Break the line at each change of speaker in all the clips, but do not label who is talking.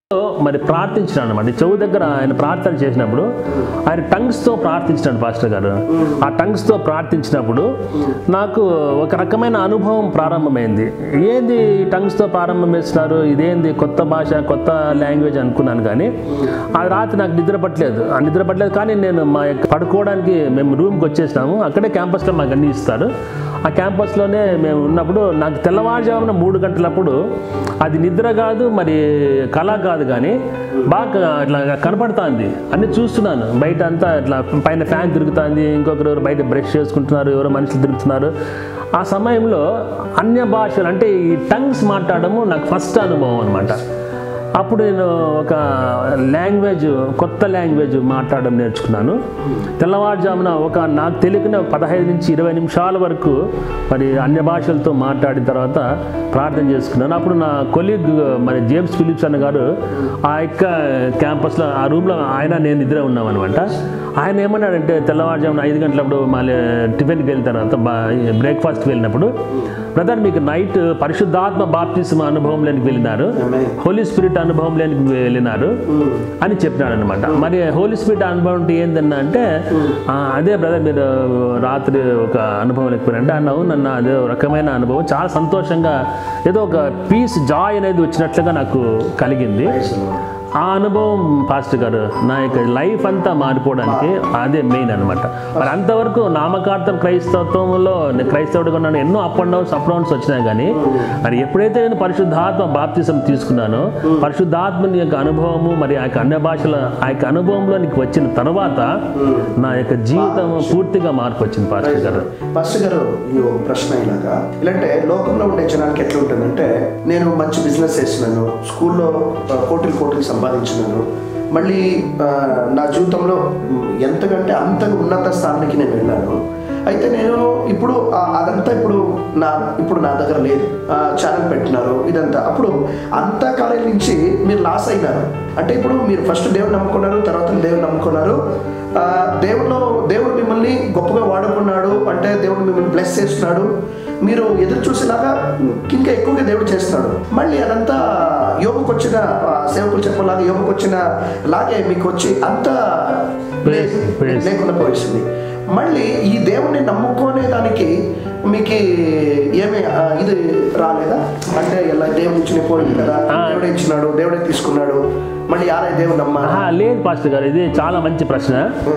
మరి ప్రార్థించినాడు అనమాట చెవు దగ్గర ఆయన ప్రార్థన చేసినప్పుడు ఆయన టంగ్స్తో ప్రార్థించినాడు పాస్టర్ గారు ఆ టంగ్స్తో ప్రార్థించినప్పుడు నాకు ఒక రకమైన అనుభవం ప్రారంభమైంది ఏంది ఈ టంగ్స్తో ప్రారంభం చేస్తున్నారు ఇదేంది కొత్త భాష కొత్త లాంగ్వేజ్ అనుకున్నాను కానీ ఆ రాత్రి నాకు నిద్ర పట్టలేదు ఆ నిద్ర పట్టలేదు కానీ నేను మా యొక్క పడుకోవడానికి మేము రూమ్కి వచ్చేసినాము అక్కడే క్యాంపస్లో మాకు అన్ని ఇస్తారు ఆ క్యాంపస్లోనే మేము ఉన్నప్పుడు నాకు తెల్లవారుజామున మూడు గంటలప్పుడు అది నిద్ర కాదు మరి కళ కాదు కానీ బాగా ఇట్లా కనపడుతుంది అన్ని చూస్తున్నాను బయట అంతా ఇట్లా పైన ఫ్యాన్ తిరుగుతుంది ఇంకొకరు ఎవరు బయట బ్రష్ చేసుకుంటున్నారు ఎవరో మనుషులు తిరుగుతున్నారు ఆ సమయంలో అన్య భాషలు అంటే ఈ టంగ్స్ మాట్లాడము నాకు ఫస్ట్ అనుభవం అనమాట అప్పుడు నేను ఒక లాంగ్వేజ్ కొత్త లాంగ్వేజ్ మాట్లాడడం నేర్చుకున్నాను తెల్లవారుజామున ఒక నాకు తెలియకనే పదహైదు నుంచి ఇరవై నిమిషాల వరకు మరి అన్య భాషలతో మాట్లాడిన తర్వాత ప్రార్థన చేసుకున్నాను అప్పుడు నా కొలీగ్ మరి జేమ్స్ ఫిలిప్స్ అన్న గారు ఆ యొక్క క్యాంపస్లో ఆ రూమ్లో ఆయన నేను ఇద్దరే ఉన్నాం అనమాట ఆయన ఏమన్నాడంటే తెల్లవారుజామున ఐదు గంటలప్పుడు మళ్ళీ టిఫిన్కి వెళ్ళిన తర్వాత బ్రేక్ఫాస్ట్కి వెళ్ళినప్పుడు బ్రదర్ మీకు నైట్ పరిశుద్ధాత్మ బాప్తిస్మ అనుభవంలోనికి వెళ్ళినారు హోలీ స్పిరిట్ అనుభవంలోనికి వెళ్ళినారు అని చెప్పినాడు అనమాట మరి హోలీ స్పిరిట్ అనుభవం అంటే ఏందన్నా అంటే "ఆ, అదే బ్రదర్ మీరు రాత్రి ఒక అనుభవం లేకపోయినంటే అన్న అవునన్న అదే ఒక రకమైన అనుభవం చాలా సంతోషంగా ఏదో ఒక పీస్ జాయ్ అనేది వచ్చినట్లుగా నాకు కలిగింది ఆ అనుభవం పాస్టర్ గారు నా యొక్క లైఫ్ అంతా మారిపోవడానికి అదే మెయిన్ అనమాట మరి అంతవరకు నామకార్థం క్రైస్తవంలో నేను క్రైస్తవుడిగా ఉన్నాను ఎన్నో up and downs up downs వచ్చినాయి కానీ మరి ఎప్పుడైతే నేను పరిశుద్ధాత్మ బాప్తిసం తీసుకున్నానో పరిశుద్ధాత్మని యొక్క అనుభవము మరి ఆ యొక్క అన్య భాషల ఆ యొక్క అనుభవంలోనికి వచ్చిన తర్వాత నా యొక్క జీవితం పూర్తిగా మార్పు వచ్చింది పాస్టర్ గారు
ఫస్ట్ గారు ఈ ఒక ప్రశ్న ఇలాగా ఇలాంటే లోకంలో ఉండే జనానికి ఎట్లా ఉంటుందంటే నేను మంచి బిజినెస్ చేసినాను స్కూల్లో ఆ, కోట్లు కోట్లు సంపాదించినాను మళ్ళీ ఆ, నా జీవితంలో మ్, ఎంతకంటే అంతగా ఉన్నత స్థానానికి నేను వెళ్ళాను అయితే నేను ఇప్పుడు ఆ- అదంతా ఇప్పుడు నా ఇప్పుడు నా దగ్గర లేదు ఛానల్ పెట్టినారు ఇదంతా అప్పుడు అంతా కాలం నుంచి మీరు లాస్ అయినారు అంటే ఇప్పుడు మీరు ఫస్ట్ దేవుని నమ్ముకున్నారు తర్వాత దేవుని నమ్ముకున్నారు ఆ, దేవుడు దేవుడు మిమ్మల్ని గొప్పగా వాడుకున్నాడు అంటే దేవుడు మిమ్మల్ని బ్లెస్ చేస్తున్నాడు మీరు ఎదురు చూసేలాగా ఇంకా ఎక్కువగా దేవుడు చేస్తున్నాడు మళ్ళీ అదంతా యోగకు వచ్చిన ఆ, సేవకులు చెప్పలాగా యోగకు వచ్చిన లాగే మీకు వచ్చి అంతా
Praise, praise.
లేకుండా పోయిస్తుంది మళ్ళీ ఈ దేవుణ్ణి నమ్ముకునే దానికి మీకు ఏమి ఆ, ఇది రాలేదా అంటే ఇలా దేవుని ఇచ్చిన పోయింది కదా దేవుడే ఇచ్చినాడు దేవుడే తీసుకున్నాడు మళ్ళీ యారే దేవుడు నమ్మా
ఆహా, లేదు పాస్టర్ గారు ఇది చాలా మంచి ప్రశ్న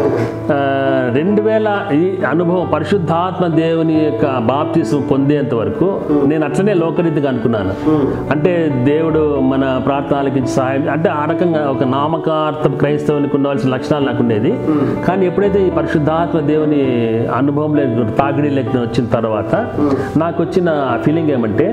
ఆ, రెండు వేల ఈ అనుభవం పరిశుద్ధాత్మ దేవుని యొక్క బాప్తిసం పొందేంత వరకు నేను అట్లనే లోకరీతిగా అనుకున్నాను అంటే దేవుడు మన ప్రార్థనలకి సహాయం అంటే ఆ రకంగా ఒక నామకార్థ క్రైస్తవునికి ఉండవలసిన లక్షణాలు నాకు ఉండేది కానీ ఎప్పుడైతే ఈ పరిశుద్ధాత్మ దేవుని అనుభవంలో తాగిడి లెక్క వచ్చిన తర్వాత నాకు వచ్చిన ఫీలింగ్ ఏమంటే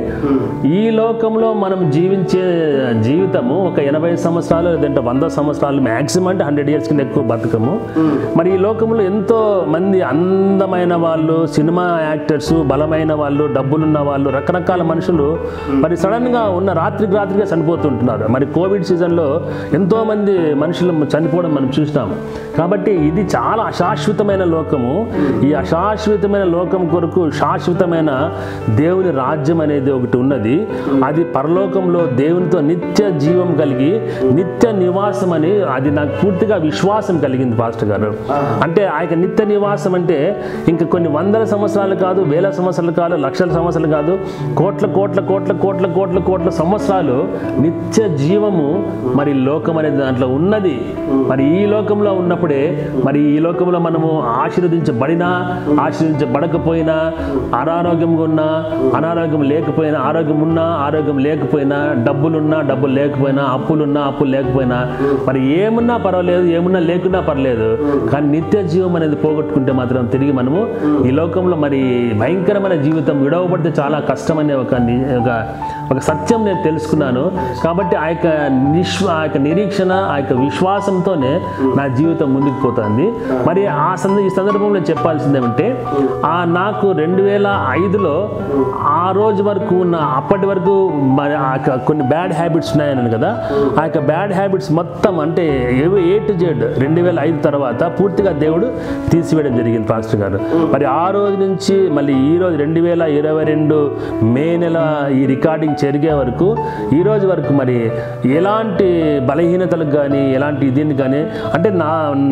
ఈ లోకంలో మనం జీవించే జీవితము ఒక ఎనభై సంవత్సరాలు లేదంటే వంద సంవత్సరాలు మ్యాక్సిమం అంటే హండ్రెడ్ ఇయర్స్ కింద ఎక్కువ బతకము మరి ఈ లోకంలో ఎంతో మంది అందమైన వాళ్ళు సినిమా యాక్టర్స్ బలమైన వాళ్ళు డబ్బులున్న వాళ్ళు రకరకాల మనుషులు మరి సడన్ గా ఉన్న రాత్రికి రాత్రిగా చనిపోతుంటున్నారు మరి కోవిడ్ సీజన్లో ఎంతో మంది మనుషులు చనిపోవడం మనం చూసినాం కాబట్టి ఇది చాలా అశాశ్వతమైన లోకము ఈ అశాశ్వతమైన లోకం కొరకు శాశ్వతమైన దేవుని రాజ్యం అనేది ఒకటి ఉన్నది అది పరలోకంలో దేవునితో నిత్య జీవం కలిగి నిత్య నివాసం అని అది నాకు పూర్తిగా విశ్వాసం కలిగింది పాస్టర్ గారు అంటే ఆ యొక్క నిత్య నివాసం అంటే ఇంకా కొన్ని వందల సంవత్సరాలు కాదు వేల సంవత్సరాలు కాదు లక్షల సంవత్సరాలు కాదు కోట్ల కోట్ల కోట్ల కోట్ల కోట్ల కోట్ల సంవత్సరాలు నిత్య జీవము మరి లోకం అనేది దాంట్లో ఉన్నది మరి ఈ లోకంలో ఉన్నప్పుడే మరి ఈ లోకంలో మనము ఆశీర్వదించబడినా ఆశీర్వదించబడకపోయినా అనారోగ్యంగా ఉన్నా అనారోగ్యం లేకపోయినా ఆరోగ్యం ఉన్నా ఆరోగ్యం లేకపోయినా డబ్బులున్నా డబ్బులు లేకపోయినా అప్పులున్నా అప్పులు లేకపోయినా మరి ఏమున్నా పర్వాలేదు ఏమున్నా లేకున్నా పర్లేదు కానీ నిత్య జీవం అనేది పోగొట్టుకుంటే మాత్రం తిరిగి మనము ఈ లోకంలో మరి భయంకరమైన జీవితం విడవబడితే చాలా కష్టమనే ఒక ని- ఒక ఒక సత్యం నేను తెలుసుకున్నాను కాబట్టి ఆ యొక్క నిశ్వ ఆ యొక్క నిరీక్షణ ఆ యొక్క విశ్వాసంతోనే నా జీవితం ముందుకు పోతుంది మరి ఆ సంద ఈ సందర్భంలో చెప్పాల్సింది ఏమంటే ఆ నాకు రెండు వేల ఐదులో ఆ రోజు వరకు ఉన్న అప్పటి వరకు మరి ఆ యొక్క కొన్ని బ్యాడ్ హ్యాబిట్స్ ఉన్నాయని కదా ఆ యొక్క బ్యాడ్ హ్యాబిట్స్ మొత్తం అంటే ఏ టు జెడ్ రెండు వేల ఐదు తర్వాత పూర్తిగా దేవుడు తీసివేయడం జరిగింది పాస్టర్ గారు మరి ఆ రోజు నుంచి మళ్ళీ ఈ రోజు రెండు వేల ఇరవై రెండు మే నెల ఈ రికార్డింగ్ జరిగే వరకు ఈ రోజు వరకు మరి ఎలాంటి బలహీనతలకు కానీ ఎలాంటి దీన్ని కానీ అంటే నా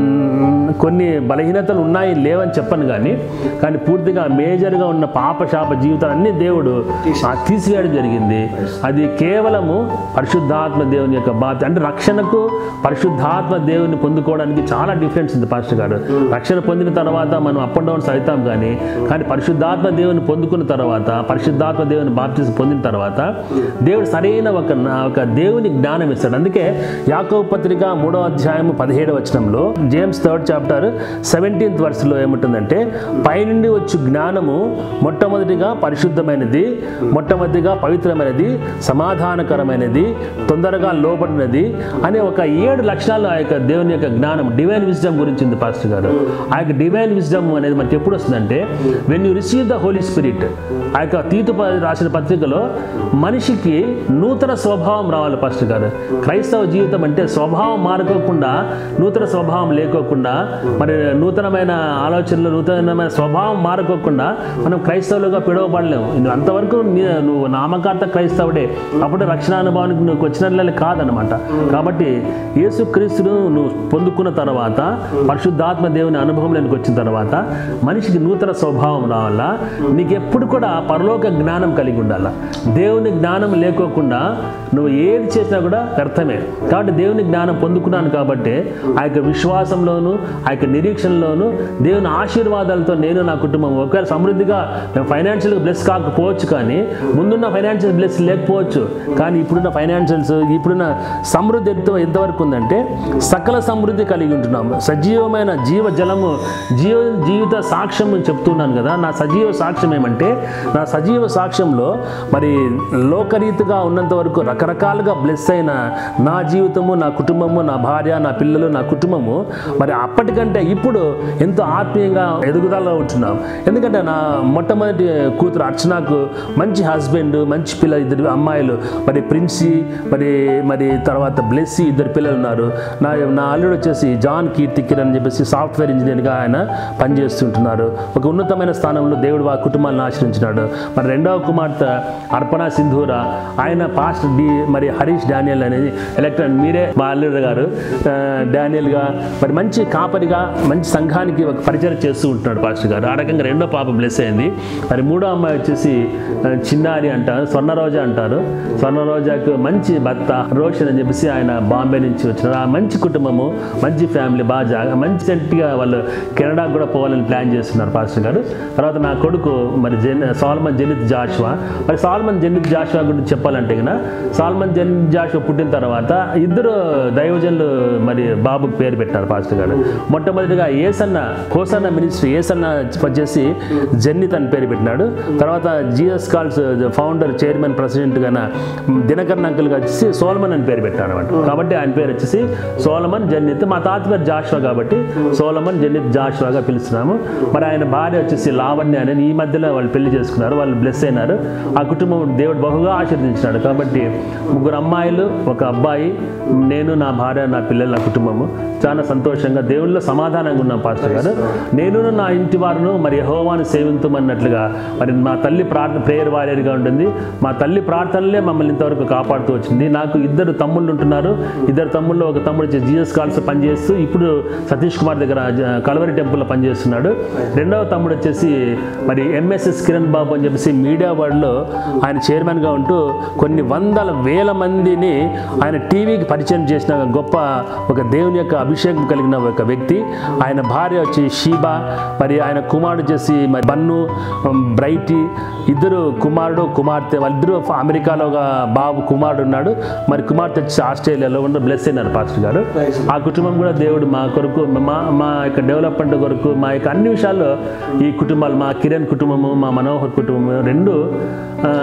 కొన్ని బలహీనతలు ఉన్నాయి లేవని చెప్పను కానీ కానీ పూర్తిగా మేజర్గా ఉన్న పాప శాప జీవితాలు అన్ని దేవుడు ఆ తీసివేయడం జరిగింది అది కేవలము పరిశుద్ధాత్మ దేవుని యొక్క బాధ్యత అంటే రక్షణకు పరిశుద్ధాత్మ దేవుని పొందుకోవడానికి చాలా డిఫరెన్స్ ఉంది పాస్టర్ గారు రక్షణ పొందిన తర్వాత మనం అప్ అండ్ డౌన్స్ అవుతాం కానీ కానీ పరిశుద్ధాత్మ దేవుని పొందుకున్న తర్వాత పరిశుద్ధాత్మ దేవుని బాప్తిజం పొందిన తర్వాత దేవుడు సరైన ఒక ఒక దేవుని జ్ఞానం ఇస్తాడు అందుకే యాకవ పత్రిక మూడో అధ్యాయం పదిహేడవ వచనంలో జేమ్స్ థర్డ్ చాప్టర్ సెవెంటీన్త్ వర్స్లో ఏముంటుందంటే పైనుండి వచ్చు జ్ఞానము మొట్టమొదటిగా పరిశుద్ధమైనది మొట్టమొదటిగా పవిత్రమైనది సమాధానకరమైనది తొందరగా లోబడినది అనే ఒక ఏడు లక్షణాలు ఆ యొక్క దేవుని యొక్క జ్ఞానం డివైన్ విజ్డమ్ గురించి ఉంది పాస్టర్ గారు ఆ యొక్క డివైన్ విజ్డమ్ అనేది మనకి ఎప్పుడు వస్తుందంటే when you receive the Holy Spirit ఆ యొక్క తీతు ప- రాసిన పత్రికలో మనిషికి నూతన స్వభావం రావాలి పాస్టర్ గారు క్రైస్తవ జీవితం అంటే స్వభావం మారుకోకుండా నూతన స్వభావం లేకోకుండా మరి నూతనమైన ఆలోచనలు నూతనమైన స్వభావం మారుకోకుండా మనం క్రైస్తవులుగా పిలువబడలేము నువ్వు అంతవరకు నీ- నువ్వు నామకార్థ క్రైస్తవుడే అప్పుడు రక్షణ అనుభవానికి నువ్వు వచ్చినట్లే కాదనమాట కాబట్టి యేసుక్రీస్తును నువ్వు పొందుకున్న తర్వాత పరిశుద్ధాత్మ దేవుని అనుభవంలోనికి వచ్చిన తర్వాత మనిషికి నూతన స్వభావం రావాలా నీకు ఎప్పుడు కూడా పరలోక జ్ఞానం కలిగి ఉండాలా దేవుని జ్ఞానం లేకోకుండా నువ్వు ఏది చేసినా కూడా వ్యర్థమే కాబట్టి దేవుని జ్ఞానం పొందుకున్నాను కాబట్టి ఆ యొక్క విశ్వాసంలోను ఆ యొక్క నిరీక్షణలోను దేవుని ఆశీర్వాదాలతో నేను నా కుటుంబం ఒకవేళ సమృద్ధిగా మేము ఫైనాన్షియల్గా బ్లెస్ కాకపోవచ్చు కానీ ముందున్న ఫైనాన్షియల్ బ్లెస్ లేకపోవచ్చు కానీ ఇప్పుడున్న ఫైనాన్షియల్స్ ఇప్పుడున్న సమృద్ధి ఎంత ఎంతవరకు ఉందంటే సకల సమృద్ధి కలిగి ఉంటున్నాం సజీవమైన జీవ జలము జీవ జీవిత సాక్ష్యం అని చెప్తున్నాను కదా నా సజీవ సాక్ష్యం ఏమంటే నా సజీవ సాక్ష్యంలో మరి లోకరీతిగా ఉన్నంత వరకు రకరకాలుగా బ్లెస్ అయిన నా జీవితము నా కుటుంబము నా భార్య నా పిల్లలు నా కుటుంబము మరి అప్పటికంటే ఇప్పుడు ఎంతో ఆత్మీయంగా ఎదుగుదలలో ఉంటున్నాం ఎందుకంటే నా మొట్టమొదటి కూతురు అర్చనకు మంచి హస్బెండ్ మంచి పిల్లలు ఇద్దరు అమ్మాయిలు మరి ప్రిన్సీ మరి మరి తర్వాత బ్లెస్సీ ఇద్దరు పిల్లలు ఉన్నారు నా నా అల్లుడు వచ్చేసి జాన్ కీర్తి కిరణ్ అని చెప్పేసి సాఫ్ట్వేర్ ఇంజనీర్గా ఆయన పనిచేస్తుంటున్నారు ఒక ఉన్నతమైన స్థానంలో దేవుడు ఆ కుటుంబాలను ఆశ్రయించినాడు మరి రెండవ కుమార్తె అర్పణ సింధూర ఆయన పాస్ట్ డి మరి హరీష్ డానియల్ అనేది ఎలక్ట్రాన్ మీరే మా అల్లుడు గారు ఆ, డానియల్గా మరి మంచి కాపరిగా మంచి సంఘానికి ఒక పరిచయం చేస్తూ ఉంటున్నాడు పాస్టర్ గారు ఆ రకంగా రెండో పాప బ్లెస్ అయింది మరి మూడో అమ్మాయి వచ్చేసి ఆ, చిన్నారి అంటారు స్వర్ణరోజా అంటారు స్వర్ణరోజాకు మంచి భర్త రోషన్ అని చెప్పేసి ఆయన బాంబే నుంచి వచ్చినారు ఆ మంచి కుటుంబము మంచి ఫ్యామిలీ బాగా జాగా మంచి సెంట్గా వాళ్ళు కెనడాకు కూడా పోవాలని ప్లాన్ చేస్తున్నారు పాస్టర్ గారు తర్వాత నా కొడుకు మరి జెన్ సాల్మన్ జెనిత్ జాషువా మరి సాల్మన్ జెనిత్ జాషువా గురించి చెప్పాలంటే కన్నా సాల్మన్ జెనిత్ జాషువా పుట్టిన తర్వాత ఇద్దరు దైవజనులు మరి బాబుకు పేరు పెట్టారు పాస్టర్ గారు మొట్టమొదటిగా ఏసన్న కోసన్న మినిస్ట్రీ ఏసన్న వచ్చేసి జెన్నిత్ అని పేరు పెట్టినాడు తర్వాత Jesus Calls founder chairman president గాన దినకరన్ అంకుల్గా వచ్చేసి సోలమన్ అని పేరు పెట్టారు అనమాట కాబట్టి ఆయన పేరు వచ్చేసి సోలమన్ జన్నిత్ మా తాత పేరు జాషువా కాబట్టి సోలమన్ జన్నిత్ జాషువాగా పిలుస్తున్నాము మరి ఆయన భార్య వచ్చేసి లావణ్య అని ఈ మధ్యలో వాళ్ళు పెళ్లి చేసుకున్నారు వాళ్ళు బ్లెస్ అయినారు ఆ కుటుంబం దేవుడు బహుగా ఆశీర్వదించినాడు కాబట్టి ముగ్గురు అమ్మాయిలు ఒక అబ్బాయి నేను నా భార్య నా పిల్లలు నా కుటుంబము చాలా సంతోషంగా దేవుళ్ళలో సమాధానంగా ఉన్నాం పాస్టర్ గారు నేను నా ఇంటి వారును మరి యెహోవాను సేవించమన్నట్లుగా మరి మా తల్లి ప్రార్థన ప్రేయర్ వారియర్గా ఉంటుంది మా తల్లి ప్రార్థనలే మమ్మల్ని ఇంతవరకు కాపాడుతూ వచ్చింది నాకు ఇద్దరు తమ్ముళ్ళు ఉంటున్నారు ఇద్దరు తమ్ముళ్ళు ఒక తమ్ముడు వచ్చి జీఎస్ కాల్స్ పనిచేస్తూ ఇప్పుడు సతీష్ కుమార్ దగ్గర జ- కలవరి టెంపుల్లో పనిచేస్తున్నాడు రెండవ తమ్ముడు వచ్చేసి మరి ఎంఎస్ఎస్ కిరణ్ బాబు అని చెప్పేసి మీడియా వరల్డ్లో ఆయన చైర్మన్గా ఉంటూ కొన్ని వందల వేల మందిని ఆయన టీవీకి పరిచయం చేసిన గొప్ప ఒక దేవుని యొక్క అభిషేకం కలిగిన ఒక వ్యక్తి ఆయన భార్య వచ్చి షీబా మరి ఆయన కుమారుడు వచ్చేసి మరి బన్ను ఉమ్, బ్రైటీ ఇద్దరు కుమారుడు కుమార్తె వాళ్ళిద్దరూ అమెరికాలో ఒక బాబు కుమారుడు ఉన్నాడు మరి కుమార్తె వచ్చి ఆస్ట్రేలియాలో ఉన్న బ్లెస్ అయినారు పాస్టర్ గారు
Praise
ఆ కుటుంబం కూడా దేవుడు మా కొరకు మా మా యొక్క డెవలప్మెంట్ కొరకు మా యొక్క అన్ని విషయాల్లో ఈ కుటుంబాలు మా కిరణ్ కుటుంబము మా మనోహర్ కుటుంబము రెండు ఆ,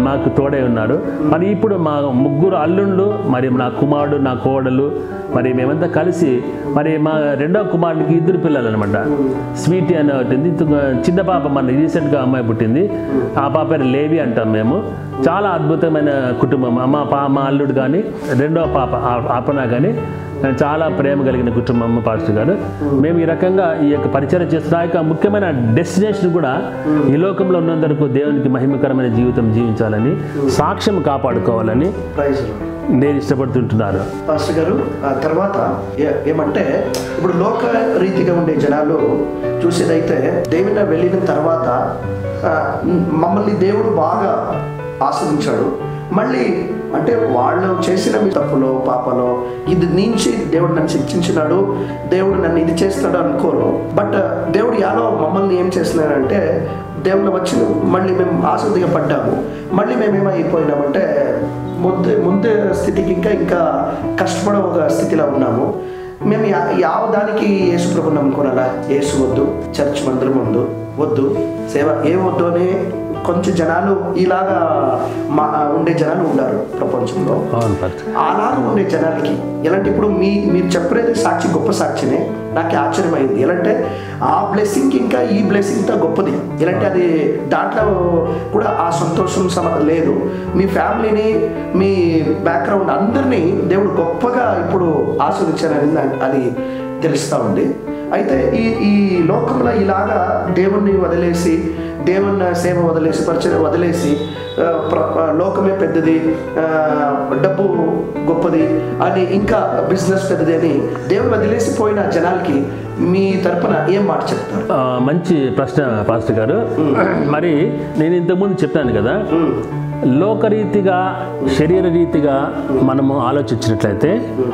మాకు తోడై ఉన్నారు మరి ఇప్పుడు మా ముగ్గురు అల్లుళ్ళు మరి నా కుమారుడు నా కోడలు మరి మేమంతా కలిసి మరి మా రెండో కుమారుడికి ఇద్దరు పిల్లలు అనమాట స్వీటీ అని ఒకటి ఉంది. ఇంకొక చిన్న పాప మన రీసెంట్గా అమ్మాయి పుట్టింది ఆ పాప పేరు లేవి అంటాం మేము చాలా అద్భుతమైన కుటుంబం మా పా మా అల్లుడు కానీ రెండో పాప ఆ- ఆపన కానీ చాలా ప్రేమ కలిగిన కుటుంబం పాస్టర్ గారు మేము ఈ రకంగా ఈ యొక్క పరిచయం చేస్తున్న ఆ యొక్క ముఖ్యమైన డెస్టినేషన్ కూడా ఈ లోకంలో ఉన్నంత వరకు దేవునికి మహిమకరమైన జీవితం జీవించాలని సాక్ష్యం కాపాడుకోవాలని
ప్రైజ్
నేను ఇష్టపడుతుంటున్నారు
పాస్టర్ గారు ఆ తర్వాత ఏ- ఏమంటే ఇప్పుడు లోక రీతిగా ఉండే జనాలు చూసేదైతే దేవుని వెళ్ళిన తర్వాత ఆ, మమ్మల్ని దేవుడు బాగా ఆస్వాదించాడు మళ్ళీ అంటే వాళ్ళు చేసిన మీ తప్పులో పాపలో ఇది నుంచి దేవుడు నన్ను శిక్షించినాడు దేవుడు నన్ను ఇది చేస్తాడు అనుకోరు బట్ దేవుడు యాలో మమ్మల్ని ఏం చేస్తున్నాడంటే దేవుడు వచ్చి మళ్ళీ మేము ఆసక్తిగా పడ్డాము మళ్ళీ మేము ఏమైపోయినామంటే ముందు ముందు స్థితికి ఇంకా ఇంకా కష్టపడే ఒక స్థితిలో ఉన్నాము మేము యా- యావ దానికి యేసు ప్రభు నమ్ముకోనాలా యేసు వద్దు చర్చ్ మందిరం వద్దు వద్దు సేవ ఏ వద్దు అని కొంచెం జనాలు ఇలాగా మా ఉండే జనాలు ఉన్నారు ప్రపంచంలో
అవును పాస్టర్
అలాగ ఉండే జనాలకి ఎలాంటి ఇప్పుడు మీ మీరు చెప్పేది సాక్షి గొప్ప సాక్షినే నాకు ఆశ్చర్యమైంది ఎలాంటే ఆ బ్లెస్సింగ్ ఇంకా ఈ బ్లెస్సింగ్ తో గొప్పది ఎలాంటి అది దాంట్లో కూడా ఆ సంతోషం సమ లేదు మీ ఫ్యామిలీని మీ బ్యాక్గ్రౌండ్ అందరినీ దేవుడు గొప్పగా ఇప్పుడు ఆస్వాదించారని నాకు అది తెలుస్తూ ఉంది అయితే ఈ ఈ లోకంలో ఇలాగా దేవుణ్ణి వదిలేసి దేవుని సేవ వదిలేసి పరిచయం వదిలేసి ఆ, ప్ర- ఆ, లోకమే పెద్దది ఆ, డబ్బు గొప్పది అని ఇంకా బిజినెస్ పెద్దది అని దేవుని వదిలేసి పోయిన జనాలకి మీ తరపున ఏం మాట చెప్తారు
ఆ, మంచి ప్రశ్న పాస్టర్ గారు మరి నేను ఇంతకుముందు చెప్పాను కదా లోకరీతిగా శరీర రీతిగా మనము ఆలోచించినట్లయితే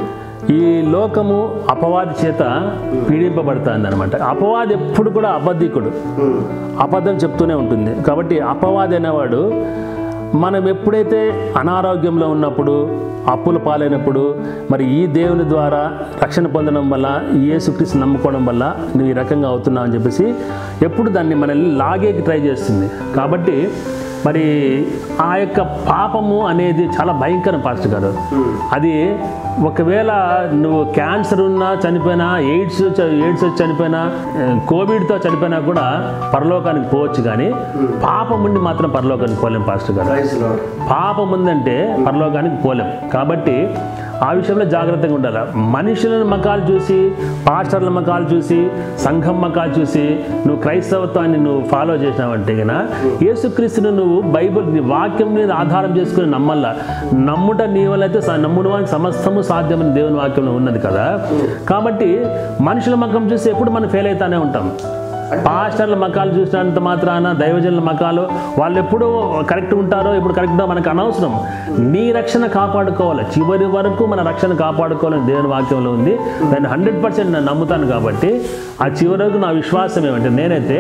ఈ లోకము అపవాది చేత పీడింపబడుతుంది అనమాట అపవాది ఎప్పుడు కూడా అబద్ధికుడు అబద్ధం చెప్తూనే ఉంటుంది కాబట్టి అపవాది అనేవాడు మనం ఎప్పుడైతే అనారోగ్యంలో ఉన్నప్పుడు అప్పుల పాలైనప్పుడు మరి ఈ దేవుని ద్వారా రక్షణ పొందడం వల్ల ఈ యేసుక్రీస్తు నమ్ముకోవడం వల్ల నువ్వు ఈ రకంగా అవుతున్నావు అని చెప్పేసి ఎప్పుడు దాన్ని మనల్ని లాగేకి ట్రై చేస్తుంది కాబట్టి మరి ఆ యొక్క పాపము అనేది చాలా భయంకరం పాస్టర్ గారు అది ఒకవేళ నువ్వు క్యాన్సర్ ఉన్నా చనిపోయినా ఎయిడ్స్ చ- ఎయిడ్స్ వచ్చి చనిపోయినా ఆ, కోవిడ్తో చనిపోయినా కూడా పరలోకానికి పోవచ్చు కానీ పాపం ఉండి మాత్రం పరలోకానికి పోలేం పాస్టర్ గారు
ప్రైజ్ లార్డ్
పాపం ఉందంటే పరలోకానికి పోలేం కాబట్టి ఆ విషయంలో జాగ్రత్తగా ఉండాలి మనుషులను మకాలు చూసి పాస్టర్ల మకాలు చూసి సంఘం మకాలు చూసి నువ్వు క్రైస్తవత్వాన్ని నువ్వు ఫాలో చేసినావంటే గన యేసుక్రీస్తును నువ్వు బైబిల్ నీ వాక్యం మీద ఆధారం చేసుకుని నమ్మల్లా నమ్ముట నీ వల్ల అయితే స- నమ్ముడు వానికి సమస్తము సాధ్యమని దేవుని వాక్యంలో ఉన్నది కదా కాబట్టి మనుషుల మకం చూసి ఎప్పుడు మనం ఫెయిల్ అవుతానే ఉంటాం పాస్టర్ల మకాలు చూసినంత మాత్రాన దైవజనుల మకాలు వాళ్ళు ఎప్పుడు కరెక్ట్ ఉంటారో ఎప్పుడు కరెక్టో మనకు అనవసరం నీ రక్షణ కాపాడుకోవాలి చివరి వరకు మన రక్షణ కాపాడుకోవాలని దేవుని వాక్యంలో ఉంది దాన్ని హండ్రెడ్ పర్సెంట్ నేను నమ్ముతాను కాబట్టి ఆ చివరి వరకు నా విశ్వాసం ఏమంటే నేనైతే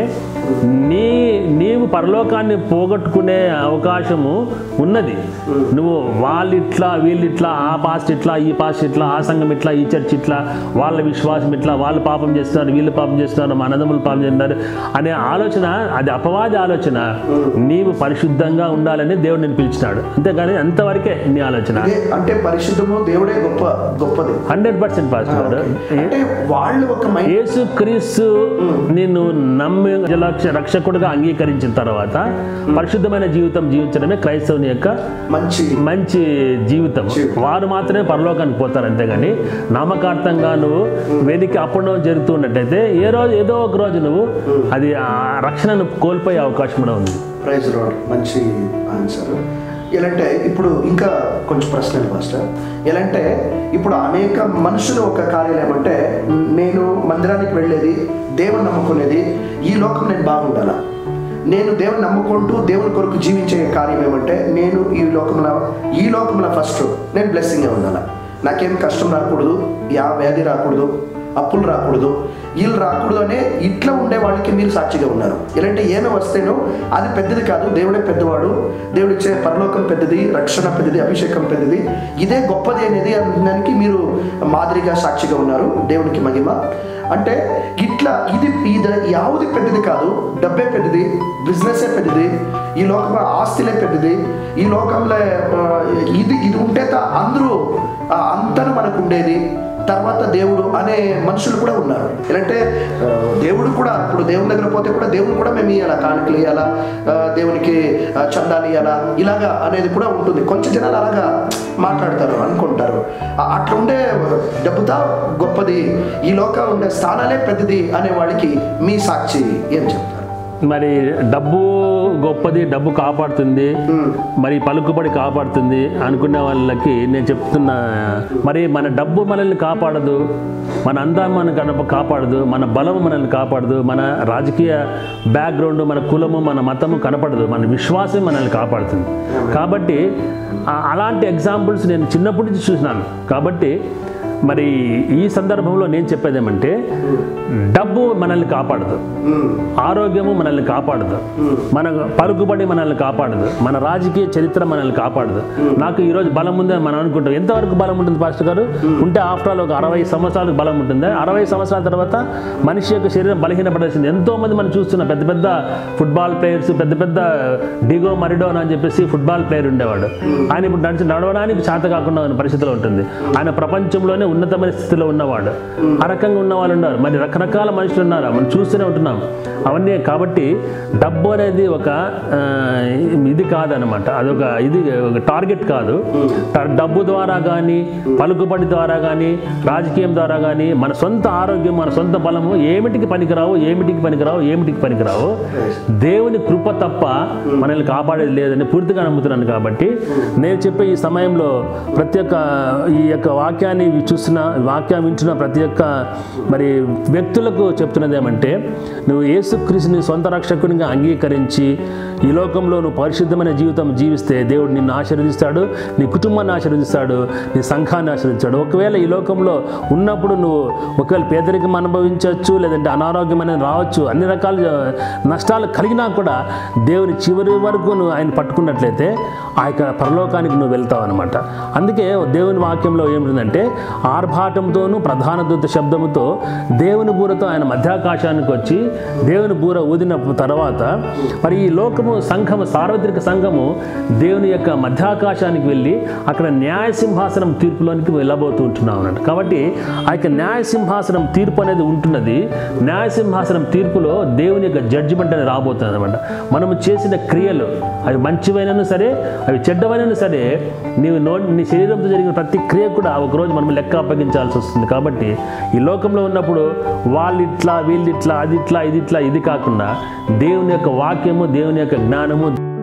నీ నీవు పరలోకాన్ని పోగొట్టుకునే అవకాశము ఉన్నది నువ్వు వాళ్ళు ఇట్లా వీళ్ళు ఇట్లా ఆ పాస్ట్ ఇట్లా ఈ పాస్ట్ ఇట్లా ఆ సంఘం ఇట్లా ఈ చర్చ్ ఇట్లా వాళ్ళ విశ్వాసం ఇట్లా వాళ్ళు పాపం చేస్తున్నారు వీళ్ళు పాపం చేస్తున్నారు మా అన్నదమ్ములు పాపం చేస్తున్నారు అనే ఆలోచన అది అపవాది ఆలోచన నీవు పరిశుద్ధంగా ఉండాలని దేవుడు నేను పిలిచినాడు అంతేగాని అంతవరకే నీ ఆలోచన
అదే అంటే పరిశుద్ధము దేవుడే గొప్ప గొప్పది
హండ్రెడ్ పర్సెంట్ పాస్టర్
అంటే వాళ్ళు ఒక మైండ్
యేసు క్రీస్తు నిన్ను నమ్మి రక్ష- రక్షకుడుగా అంగీకరించిన తర్వాత పరిశుద్ధమైన జీవితం జీవించడమే క్రైస్తవుని యొక్క
మంచి
మంచి జీవితం వారు మాత్రమే పరలోకానికి పోతారు అంతేగాని నామకార్థంగా నువ్వు వెదికి అప్పుడు జరుగుతున్నట్టయితే ఏ రోజు ఏదో ఒక రోజు నువ్వు అది ఆ రక్షణను కోల్పోయే అవకాశం కూడా ఉంది
ప్రైజ్ లార్డ్ మంచి ఆన్సర్ ఎలాంటే ఇప్పుడు ఇంకా కొంచెం ప్రశ్నలు మాస్టర్ ఎలాంటే ఇప్పుడు అనేక మనుషులు ఒక కార్యాలయం ఏమంటే నేను మందిరానికి వెళ్ళేది దేవుని నమ్ముకునేది ఈ లోకం నేను బాగుండాలా నేను దేవుని నమ్ముకుంటూ దేవుని కొరకు జీవించే కార్యం ఏమంటే నేను ఈ లోకంలో ఈ లోకంలో ఫస్ట్ నేను బ్లెస్సింగ్గా ఉండాలా నాకేం కష్టం రాకూడదు యా వ్యాధి రాకూడదు అప్పులు రాకూడదు వీళ్ళు రాకూడదు అనే ఇట్లా ఉండే వాళ్ళకి మీరు సాక్షిగా ఉన్నారు ఎలాంటి ఏమి వస్తేనో అది పెద్దది కాదు దేవుడే పెద్దవాడు దేవుడు ఇచ్చే పరలోకం పెద్దది రక్షణ పెద్దది అభిషేకం పెద్దది ఇదే గొప్పది అనేది దానికి మీరు మాదిరిగా సాక్షిగా ఉన్నారు దేవునికి మహిమ అంటే ఇట్లా ఇది ఇది యావది పెద్దది కాదు డబ్బే పెద్దది బిజినెసే పెద్దది ఈ లోకంలో ఆస్తిలే పెద్దది ఈ లోకంలో ఆ, ఇది ఇది ఉంటే తా- అందరూ ఆ, అంతను మనకు ఉండేది తర్వాత దేవుడు అనే మనుషులు కూడా ఉన్నారు ఎలాంటే ఆ, దేవుడు కూడా ఇప్పుడు దేవుని దగ్గర పోతే కూడా దేవుడు కూడా మేము ఇవ్వాలా కానుకలు ఇవ్వాలా ఆ, దేవునికి ఆ, చందాలు ఇవ్వాలా ఇలాగా అనేది కూడా ఉంటుంది కొంచెం జనాలు అలాగా మాట్లాడతారు అనుకుంటారు ఆ, అట్లా ఉండే డబ్బుతా గొప్పది ఈ లోక ఉండే స్థానాలే పెద్దది అనే వాడికి మీ సాక్షి ఏం చెప్తారు
మరి డబ్బు గొప్పది డబ్బు కాపాడుతుంది మరి పలుకుబడి కాపాడుతుంది అనుకునే వాళ్ళకి నేను చెప్తున్నా మరి మన డబ్బు మనల్ని కాపాడదు మన అందం మన గణప కాపాడదు మన బలం మనల్ని కాపాడదు మన రాజకీయ బ్యాక్గ్రౌండ్ మన కులము మన మతము కనపడదు మన విశ్వాసం మనల్ని కాపాడుతుంది కాబట్టి ఆ- అలాంటి ఎగ్జాంపుల్స్ నేను చిన్నప్పటి నుంచి చూసినాను కాబట్టి మరి ఈ సందర్భంలో నేను చెప్పేది ఏమంటే డబ్బు మనల్ని కాపాడదు ఆరోగ్యము మనల్ని కాపాడదు మన పలుకుబడి మనల్ని కాపాడదు మన రాజకీయ చరిత్ర మనల్ని కాపాడదు నాకు ఈరోజు బలం ఉందని మనం అనుకుంటాం ఎంతవరకు బలం ఉంటుంది పాస్టర్ గారు ఉంటే ఆఫ్టర్ ఆల్ ఒక అరవై సంవత్సరాలకు బలం ఉంటుంది అరవై సంవత్సరాల తర్వాత మనిషి యొక్క శరీరం బలహీనపడేసింది ఎంతో మంది మనం చూస్తున్నాం పెద్ద పెద్ద ఫుట్బాల్ ప్లేయర్స్ పెద్ద పెద్ద డిగో మరిడోన్ అని చెప్పేసి ఫుట్బాల్ ప్లేయర్ ఉండేవాడు ఆయన ఇప్పుడు నడిచి నడవడానికి చేత కాకుండా ఉన్న పరిస్థితిలో ఉంటుంది ఆయన ప్రపంచంలోనే ఉన్నతమైన స్థితిలో ఉన్నవాడు ఆ రకంగా ఉన్న వాళ్ళు ఉన్నారు మరి రకరకాల మనుషులు ఉన్నారు మనం చూస్తూనే ఉంటున్నాం అవన్నీ కాబట్టి డబ్బు అనేది ఒక ఆ, ఇది కాదనమాట అదొక ఇది ఒక టార్గెట్ కాదు ట- డబ్బు ద్వారా కానీ పలుకుబడి ద్వారా కానీ రాజకీయం ద్వారా కానీ మన సొంత ఆరోగ్యం మన సొంత బలము ఏమిటికి పనికిరావు ఏమిటికి పనికిరావు ఏమిటికి పనికిరావు దేవుని కృప తప్ప మనల్ని కాపాడేది లేదని పూర్తిగా నమ్ముతున్నాను కాబట్టి నేను చెప్పే ఈ సమయంలో ప్రతి ఒక్క ఈ యొక్క వాక్యాన్ని చూసిన వాక్యం వింటున్న ప్రతి ఒక్క మరి వ్యక్తులకు చెప్తున్నది ఏమంటే నువ్వు యేసుక్రీస్తుని సొంత రక్షకునిగా అంగీకరించి ఈ లోకంలో నువ్వు పరిశుద్ధమైన జీవితం జీవిస్తే దేవుడు నిన్ను ఆశీర్వదిస్తాడు నీ కుటుంబాన్ని ఆశీర్వదిస్తాడు నీ సంఘాన్ని ఆశీర్వదిస్తాడు ఒకవేళ ఈ లోకంలో ఉన్నప్పుడు నువ్వు ఒకవేళ పేదరికం అనుభవించవచ్చు లేదంటే అనారోగ్యం అనేది రావచ్చు అన్ని రకాల నష్టాలు కలిగినా కూడా దేవుని చివరి వరకు నువ్వు ఆయన పట్టుకున్నట్లయితే ఆ యొక్క పరలోకానికి నువ్వు వెళ్తావు అనమాట అందుకే దేవుని వాక్యంలో ఏమిటంటే ఆర్భాటంతోనూ ప్రధాన దూత శబ్దముతో దేవుని బూరతో ఆయన మధ్యాకాశానికి వచ్చి దేవుని బూర ఊదిన తర్వాత మరి ఈ లోకము సంఘము సార్వత్రిక సంఘము దేవుని యొక్క మధ్యాకాశానికి వెళ్ళి అక్కడ న్యాయ సింహాసనం తీర్పులోనికి వెళ్ళబోతూ ఉంటున్నాం అన్నట్టు కాబట్టి ఆ యొక్క న్యాయ సింహాసనం తీర్పు అనేది ఉంటున్నది న్యాయ సింహాసనం తీర్పులో దేవుని యొక్క జడ్జిమెంట్ అనేది రాబోతుంది అనమాట మనము చేసిన క్రియలు అవి మంచివైనను సరే అవి చెడ్డవైనను సరే నీవు నో నీ శరీరంతో జరిగిన ప్రతి క్రియ కూడా ఒకరోజు మనం లెక్క అప్పగించాల్సి వస్తుంది కాబట్టి ఈ లోకంలో ఉన్నప్పుడు వాళ్ళు ఇట్లా వీళ్ళు ఇట్లా అది ఇట్లా ఇది ఇట్లా ఇది కాకుండా దేవుని యొక్క వాక్యము దేవుని యొక్క జ్ఞానము